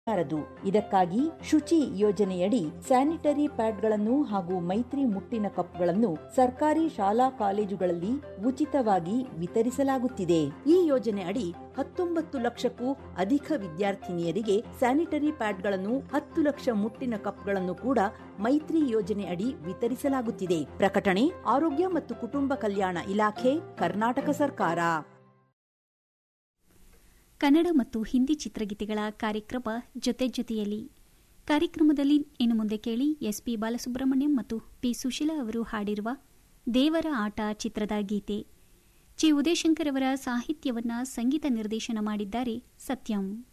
ಬಾರದು ಇದಕ್ಕಾಗಿ ಶುಚಿ ಯೋಜನೆಯಡಿ ಸ್ಯಾನಿಟರಿ ಪ್ಯಾಡ್ಗಳನ್ನು ಹಾಗೂ ಮೈತ್ರಿ ಮುಟ್ಟಿನ ಕಪ್ಗಳನ್ನು ಸರ್ಕಾರಿ ಶಾಲಾ ಕಾಲೇಜುಗಳಲ್ಲಿ ಉಚಿತವಾಗಿ ವಿತರಿಸಲಾಗುತ್ತಿದೆ ಈ ಯೋಜನೆ ಅಡಿ ಹತ್ತೊಂಬತ್ತು ಲಕ್ಷಕ್ಕೂ ಅಧಿಕ ವಿದ್ಯಾರ್ಥಿನಿಯರಿಗೆ ಸ್ಯಾನಿಟರಿ ಪ್ಯಾಡ್ಗಳನ್ನು ಹತ್ತು ಲಕ್ಷ ಮುಟ್ಟಿನ ಕಪ್ಗಳನ್ನು ಕೂಡ ಮೈತ್ರಿ ಯೋಜನೆ ಅಡಿ ವಿತರಿಸಲಾಗುತ್ತಿದೆ ಪ್ರಕಟಣೆ ಆರೋಗ್ಯ ಮತ್ತು ಕುಟುಂಬ ಕಲ್ಯಾಣ ಇಲಾಖೆ ಕರ್ನಾಟಕ ಸರ್ಕಾರ ಕನ್ನಡ ಮತ್ತು ಹಿಂದಿ ಚಿತ್ರಗೀತೆಗಳ ಕಾರ್ಯಕ್ರಮ ಜೊತೆ ಜೊತೆಯಲ್ಲಿ ಕಾರ್ಯಕ್ರಮದಲ್ಲಿ ಇನ್ನು ಮುಂದೆ ಕೇಳಿ ಎಸ್ಪಿ ಬಾಲಸುಬ್ರಹ್ಮಣ್ಯಂ ಮತ್ತು ಪಿ ಸುಶೀಲಾ ಅವರು ಹಾಡಿರುವ ದೇವರ ಆಟ ಚಿತ್ರದ ಗೀತೆ ಚಿ ಉದಯಶಂಕರ್ ಅವರ ಸಾಹಿತ್ಯವನ್ನ ಸಂಗೀತ ನಿರ್ದೇಶನ ಮಾಡಿದ್ದಾರೆ ಸತ್ಯಂ